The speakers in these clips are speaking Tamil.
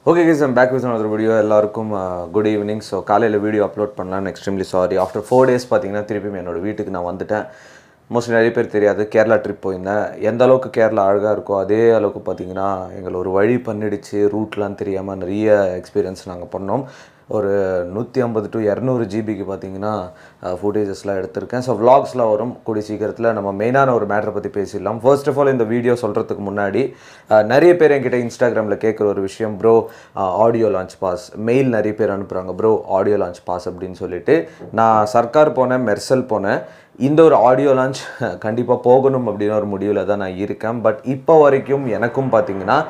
okay guys I'm back with another video எல்லாருக்கும் குட் ஈவினிங் ஸோ காலையில் வீடியோ அப்லோட் பண்ணலாம்னு extremely sorry after four days பார்த்தீங்கன்னா திருப்பியும் என்னோட வீட்டுக்கு நான் வந்துட்டேன் மோஸ்ட்லி நிறைய பேர் தெரியாது கேரளா ட்ரிப் போயிருந்தேன் எந்த அளவுக்கு கேரளா அழகாக இருக்கோ அதே அளவுக்கு பார்த்தீங்கன்னா எங்களை ஒரு வழி பண்ணிடுச்சு ரூட்லாம் தெரியாமல் நிறைய எக்ஸ்பீரியன்ஸ் நாங்கள் பண்ணோம் ஒரு நூற்றி ஐம்பது டு இரநூறு ஜிபிக்கு பார்த்தீங்கன்னா ஃபுட்டேஜஸ்லாம் எடுத்திருக்கேன் ஸோ vlogsலாம் வரும் கூடிய சீக்கிரத்தில் நம்ம மெயினான ஒரு மேட்டரை பற்றி பேசிடலாம் ஃபர்ஸ்ட் ஆஃப் ஆல் இந்த வீடியோ சொல்கிறதுக்கு முன்னாடி அஹ், நிறைய பேர் என்கிட்ட இன்ஸ்டாகிராமில் கேட்குற ஒரு விஷயம் bro audio launch pass mail நிறைய பேர் அனுப்புகிறாங்க ப்ரோ ஆடியோ லான்ச் பாஸ் அப்படின்னு சொல்லிட்டு நான் சர்க்கார் போனேன் மெர்சல் போனேன் இந்த ஒரு ஆடியோ லான்ச் கண்டிப்பாக போகணும் அப்படின்னு ஒரு முடிவில் தான் நான் இருக்கேன் பட் இப்போ வரைக்கும் எனக்கும் பார்த்தீங்கன்னா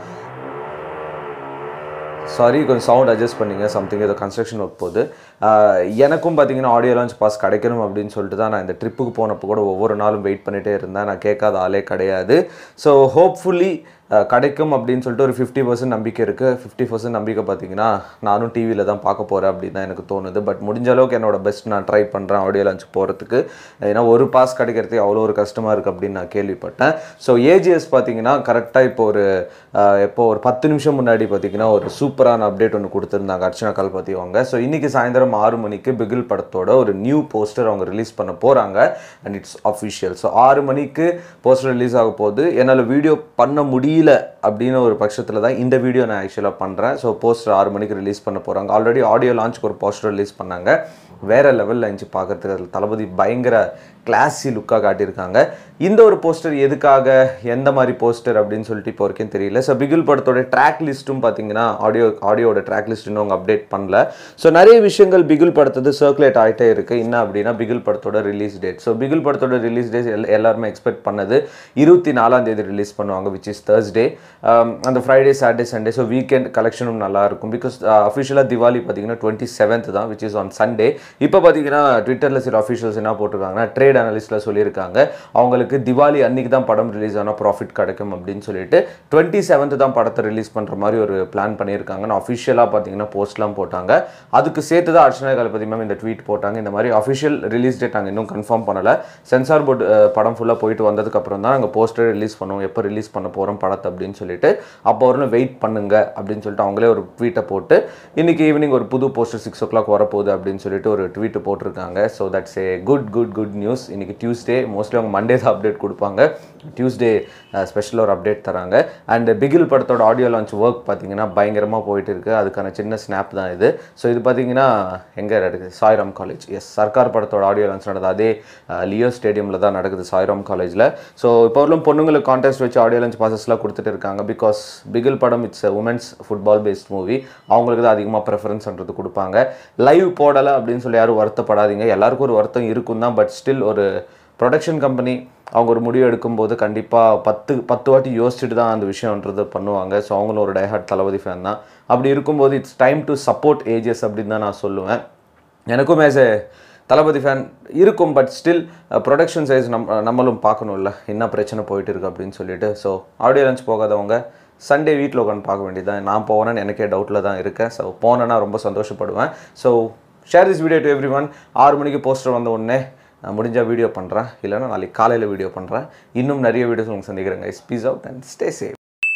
சாரி கொஞ்சம் சவுண்ட் அட்ஜஸ்ட் பண்ணிங்க சம்திங் ஏதோ கன்ஸ்ட்ரக்ஷன் ஒர்க் போகுது ஆஹ் எனக்கும் பார்த்தீங்கன்னா ஆடியோ லான்ச் பாஸ் கிடைக்கணும் அப்படின்னு சொல்லிட்டு தான் நான் இந்த ட்ரிப்புக்கு போனப்போ கூட ஒவ்வொரு நாளும் வெயிட் பண்ணிகிட்டே இருந்தேன் நான் கேட்காத ஆளே கிடையாது ஸோ ஹோப்ஃபுல்லி கிடைக்கும் அப்படின்னு சொல்லிட்டு ஒரு ஃபிஃப்டி பர்சன்ட் நம்பிக்கை இருக்குது ஃபிஃப்டி பர்சன்ட் நம்பிக்கை பார்த்தீங்கன்னா நானும் டிவியில் தான் பார்க்க போகிறேன் அப்படின்னு தான் எனக்கு தோணுது பட் முடிஞ்ச அளவுக்கு என்னோட பெஸ்ட் நான் ட்ரை பண்ணுறேன் ஆடியோ லான்ச் போகிறதுக்கு ஏன்னா ஒரு பாஸ் கிடைக்கிறதுக்கு அவ்வளோ ஒரு கஷ்டமாக இருக்குது அப்படின்னு நான் கேள்விப்பட்டேன் ஸோ ஏஜிஎஸ் பார்த்தீங்கன்னா கரெக்டாக இப்போ ஒரு ஆஹ் இப்போ ஒரு பத்து நிமிஷம் முன்னாடி பார்த்தீங்கன்னா ஒரு சூப்பரான அப்டேட் ஒன்று கொடுத்துருந்தாங்க அர்ச்சனா கல்பதி அவங்க ஸோ இன்னைக்கு சாயந்தரம் ஆறு மணிக்கு பிகில் படத்தோட ஒரு நியூ போஸ்டர் அவங்க ரிலீஸ் பண்ண போகிறாங்க அண்ட் இட்ஸ் அஃபிஷியல் ஸோ ஆறு மணிக்கு போஸ்டர் ரிலீஸ் ஆக போகுது என்னால் வீடியோ பண்ண முடியல அப்படின்னு ஒரு பட்சத்தில் தான் இந்த வீடியோ நான் ஆக்சுவலாக பண்ணுறேன் ஸோ போஸ்டர் ஆறு மணிக்கு ரிலீஸ் பண்ண போகிறாங்க ஆல்ரெடி ஆடியோ லான்ச்சுக்கு ஒரு போஸ்டர் ரிலீஸ் பண்ணாங்க வேற லெவலில் இருந்துச்சு பார்க்கறதுக்கு அதில் தளபதி பயங்கர கிளாஸி லுக்காக காட்டியிருக்காங்க இந்த ஒரு போஸ்டர் எதுக்காக எந்த மாதிரி போஸ்டர் அப்படின்னு சொல்லிட்டு இப்போ வரைக்கும் தெரியல ஸோ பிகில் படத்தோட ட்ராக் லிஸ்ட்டும் பார்த்தீங்கன்னா ஆடியோ ஆடியோட ட்ராக் லிஸ்ட் இன்னும் அவங்க அப்டேட் பண்ணல ஸோ நிறைய விஷயங்கள் பிகில் படத்தது சர்க்குலேட் ஆகிட்டே இருக்கு என்ன அப்படின்னா பிகில் படத்தோட ரிலீஸ் டேட் ஸோ பிகில் படத்தோட ரிலீஸ் டேட் எல்லாருமே எக்ஸ்பெக்ட் பண்ணது இருபத்தி நாலாம் தேதி ரிலீஸ் பண்ணுவாங்க விச் இஸ் தேர்ஸ்டே அந்த Friday Saturday Sunday so weekend கலெக்ஷனும் நல்லா இருக்கும் பிகாஸ் அஃபிஷியலாக திவாலி பார்த்தீங்கன்னா டுவெண்ட்டி செவன்த் தான் விச் இஸ் ஆன் சண்டே இப்போ பார்த்தீங்கன்னா ட்விட்டரில் சில அஃபிஷியல்ஸ் என்ன போட்டிருக்காங்கன்னா ட்ரேட் அனலிஸ்ட்டில் சொல்லியிருக்காங்க அவங்களுக்கு திவாலி அன்னைக்கு தான் படம் ரிலீஸ் ஆனால் ப்ராஃபிட் கிடைக்கும் அப்படின்னு சொல்லிட்டு டுவெண்ட்டி செவன்த் தான் படத்தை ரிலீஸ் பண்ணுற மாதிரி ஒரு பிளான் பண்ணியிருக்காங்க நான் அஃபிஷியலாக பார்த்தீங்கன்னா போஸ்ட்லாம் போட்டாங்க அதுக்கு சேர்த்து தான் அர்ச்சனா கலபதி மேம் இந்த ட்வீட் போட்டாங்க இந்த மாதிரி அஃபிஷியல் ரிலீஸ் டேட் நாங்கள் இன்னும் கன்ஃபார்ம் பண்ணலை சென்சார் போர்டு படம் ஃபுல்லாக போயிட்டு வந்ததுக்கு அப்புறம் தான் நாங்கள் போஸ்டர் ரிலீஸ் பண்ணுவோம் எப்போ ரிலீஸ் பண்ண போகிறோம் படத்தை அப்படின்னு சொல்லிட்டு அப்போ வரணும் வெயிட் பண்ணுங்க அப்படின்னு சொல்லிட்டு அவங்களே ஒரு ட்வீட்டை போட்டு இன்னைக்கு ஈவினிங் ஒரு புது போஸ்டர் சிக்ஸ் ஓ கிளாக் வரப்போகுது அப்படின்னு சொல்லிட்டு ஒரு ட்வீட் போட்டிருக்காங்க so that's a good good good news இன்னைக்கு டியூஸ்டே மோஸ்ட்லி அவங்க மண்டே தான் அப்டேட் கொடுப்பாங்க டியூஸ்டே ஸ்பெஷலாக ஒரு அப்டேட் தராங்க அண்ட் பிகில் படத்தோட ஆடியோ லான்ச் ஒர்க் பார்த்தீங்கன்னா பயங்கரமாக போயிட்டு இருக்கு அதுக்கான சின்ன ஸ்னாப் தான் இது ஸோ இது பார்த்தீங்கன்னா எங்கே நடக்குது சாய்ராம் காலேஜ் எஸ் சர்க்கார் படத்தோட ஆடியோ லான்ச் நடக்குது அதே லியோ ஸ்டேடியமில் தான் நடக்குது சாய்ராம் காலேஜில் ஸோ இப்போ வரலும் பொண்ணுங்களுக்கு கான்டெஸ்ட் வச்சு ஆடியோ லான்ச் பாசஸ்லாம் கொடுத்துட்டு இருக்காங்க பிகாஸ் பிகில் படம் it's women's football based movie அவங்களுக்கு தான் அதிகமாக ப்ரெஃபரன்ஸ்ன்றது கொடுப்பாங்க லைவ் போடலை அப்படின்னு சொல்லி யாரும் வருத்தப்படாதீங்க எல்லாருக்கும் ஒரு வருத்தம் இருக்கும் தான் பட் ஸ்டில் ஒரு ப்ரொடக்ஷன் கம்பெனி அவங்க ஒரு முடிவு எடுக்கும்போது கண்டிப்பாக பத்து பத்து வாட்டி யோசிச்சுட்டு தான் அந்த விஷயன்றது பண்ணுவாங்க ஸோ அவங்களும் ஒரு டைஹார்ட் தளபதி ஃபேன் தான் அப்படி இருக்கும்போது it's time to support AGS அப்படின்னு தான் நான் சொல்லுவேன் எனக்கும் ஏஸ் ஏ தளபதி ஃபேன் இருக்கும் பட் ஸ்டில் ப்ரொடக்ஷன் சைஸ் நம் நம்மளும் பார்க்கணும்ல என்ன பிரச்சனை போயிட்டு இருக்கு அப்படின்னு சொல்லிட்டு ஸோ ஆடியோ லான்ச் போகாதவங்க சண்டே வீட்டில் உட்காந்து பார்க்க வேண்டியதுதான் நான் போவேன்னு எனக்கே டவுட்டில் தான் இருக்கேன் ஸோ போனேன்னா ரொம்ப சந்தோஷப்படுவேன் so share this video to everyone ஆறு மணிக்கு போஸ்டர் வந்த உடனே நான் முடிஞ்சால் வீடியோ பண்ணுறேன் இல்லைன்னா நாளைக்கு காலையில் வீடியோ பண்ணுறேன் இன்னும் நிறைய வீடியோஸ் உங்களுக்கு சந்திக்கிறேங்க peace out and stay safe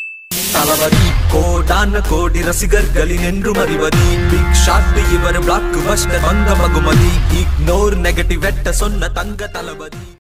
Thalapathy கோடான கோடி ரசிகர்களின் என்றும் அறிவதி பிக் ஷாட் இவர் பிளாக் பஸ்டர் வந்த மகுமதி இக்னோர் நெகட்டிவ் வெட்ட சொன்ன தங்க தளபதி